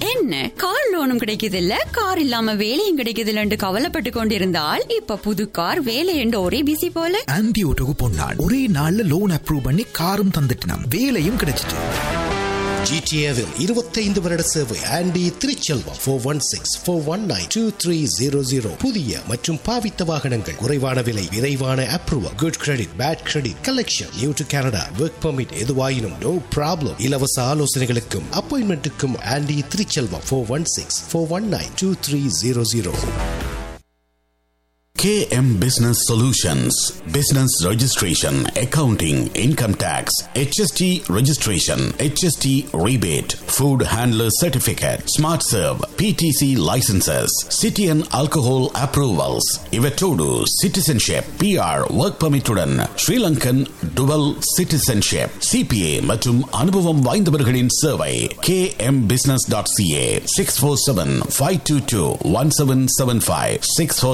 என்ன கார் லோனும் கிடைக்குது இல்ல கார் இல்லாம வேலையும் கிடைக்குது இல்லன்னு கவலைப்பட்டு கொண்டிருந்தால் இப்ப புது கார் வேலை என்று ஒரே பிசி போல ஆன்டி ஓட்டோக்கு பொன்னாள் ஒரே நாள்ல லோன் அப்ரூவ் பண்ணி காரும் தந்துட்டினாம் வேலையும் கிடைச்சிட்டு ஜிடிஏவில் இருபத்தைந்து வருட சேவை Andy Thiruchelvam four one six four one nine two three zero zero புதிய மற்றும் பாவித்த வாகனங்கள் குறைவான விலை விரைவான approval good credit bad credit collection new to Canada work permit எதுவாயினும் நோ ப்ராப்ளம் இலவச ஆலோசனைகளுக்கும் அப்பாயின்மெண்ட்டுக்கும் Andy Thiruchelvam four one six four one nine two three zero zero KM Business Solutions Business Registration, Accounting, Income Tax, HST Registration, HST Rebate, Food Handler Certificate, Smart Serve, PTC Licenses, City and Alcohol Approvals, Ivetodu Citizenship, PR Work Permit உடன் Sri Lankan Dual Citizenship, CPA மற்றும் அனுபவம் வாய்ந்தவர்களின் சேவை kmbusiness.ca 647-522-1775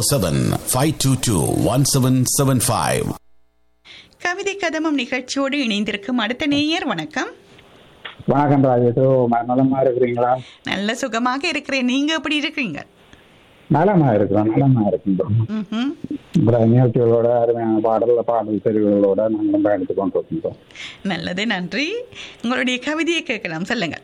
647-522-1775 கவிதை கதமம் நிகழ்ச்சியோடு இணைந்திருக்கும் அடுத்த நேயர் வணக்கம் வணக்கம் ராஜேஷோ நலமா இருக்கிறீங்களா நல்ல சுகமாக இருக்கிறேன் நீங்க எப்படி இருக்கிறீங்க நலமா இருக்கிறோம் நலமா இருக்கின்றோம் ம்ஹும். இந்த நிகழ்ச்சிகளோட அருமையான பாடல் பாடல் தெரிவுகளோட நாங்களும் பயணித்து கொண்டு இருக்கின்றோம் நல்லது நன்றி உங்களுடைய கவிதையை கேட்கலாம் சொல்லுங்க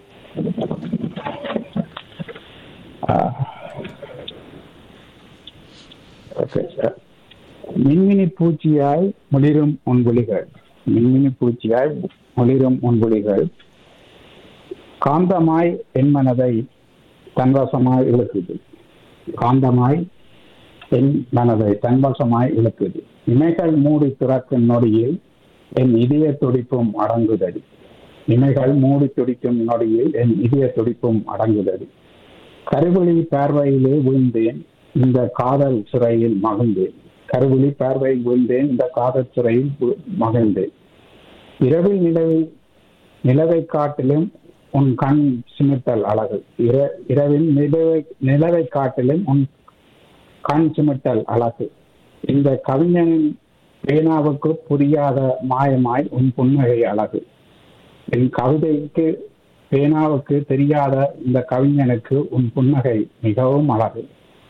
ஓகே மின்மினி பூச்சியாய் முளிரும் உன்குழிகள் மின்மினி பூச்சியாய் முளிரும் உன்குழிகள் காந்தமாய் என் மனதை தன்வசமாய் இழுக்குது காந்தமாய் என் மனதை தன்வசமாய் இழுக்குது இமைகள் மூடி திறக்கும் நொடியில் என் இதய துடிப்பும் அடங்குதடி இமைகள் மூடி துடிக்கும் நொடியில் என் இதய துடிப்பும் அடங்குதடி கருவிழி பார்வையிலே விழுந்தேன் இந்த காதல் சிறையில் மகிழ்ந்தேன் கருவிழி பார்வையில் விழுந்தேன் இந்த காதல் சிறையில் வி- மகிழ்ந்தேன் இரவில் நிலவை நிலவை காட்டிலும் உன் கண் சிமிட்டல் அழகு இர இரவில் நிலவை நிலவை காட்டிலும் உன் கண் சிமிட்டல் அழகு இந்த கவிஞனின் பேனாவுக்கு புரியாத மாயமாய் உன் புன்னகை அழகு என் கவிதைக்கு பேனாவுக்கு தெரியாத இந்த கவிஞனுக்கு உன் புன்னகை மிகவும் அழகு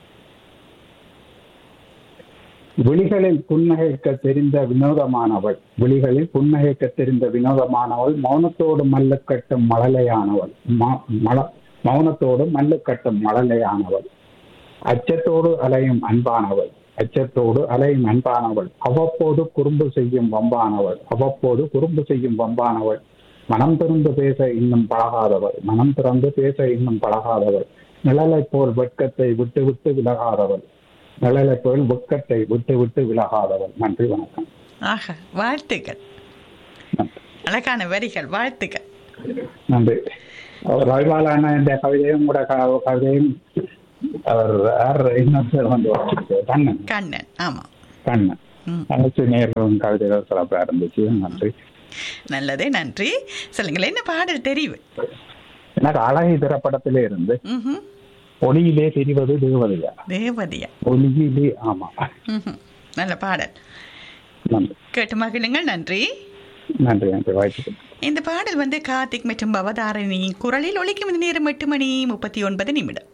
விழிகளில் புன்னகைக்க தெரிந்த வினோதமானவள் விழிகளில் புன்னகைக்க தெரிந்த வினோதமானவள் மௌனத்தோடு மல்லுக்கட்டும் மழலையானவள் ம- மல- மௌனத்தோடு மல்லுக்கட்டும் மழலையானவள் அச்சத்தோடு அலையும் அன்பானவள் அச்சத்தோடு அலையும் அன்பானவள் அவ்வப்போது குறும்பு செய்யும் வம்பானவள் அவ்வப்போது குறும்பு செய்யும் வம்பானவள் மனம் திறந்து பேச இன்னும் பழகாதவள் மனம் திறந்து பேச இன்னும் பழகாதவள் நிழலைப் போல் வெட்கத்தை விட்டு விட்டு விலகாதவள் நிழலைப் போல் வெட்கத்தை விட்டு விட்டு விலகாதவள் நன்றி வணக்கம் ஆக வாழ்த்துக்கள் அழகான வரிகள் வாழ்த்துக்கள் நன்றி அவர் ரவிபாலான இந்த கவிதையும் கூட க- கவிதையும் அவர் யார் இன்னொருத்தர் வந்து வாசிச்சார். கண்ணன் கண்ணன் ஆமா கண்ணன் ம். அனைத்து நேர்களும் கவிதைகள் சிறப்பாக இருந்துச்சு நன்றி நல்லது நன்றி சொல்லுங்களேன் என்ன பாடல் தெரிவு எனக்கு அழகை திரைப்படத்திலே இருந்து ம்ஹும். ஒளியிலே தெரிவது தேவதையா தேவதையா ஒளியிலே ஆமா ம்ஹும். நல்ல பாடல் நன்றி கேட்டு மகிழுங்கள் நன்றி நன்றி நன்றி வாய்ப்பு இந்த பாடல் வந்து கார்த்திக் மற்றும் பவதாரணியின் குரலில் ஒலிக்கும் இந்த நேரம் எட்டு மணி முப்பத்தி ஒன்பது நிமிடம்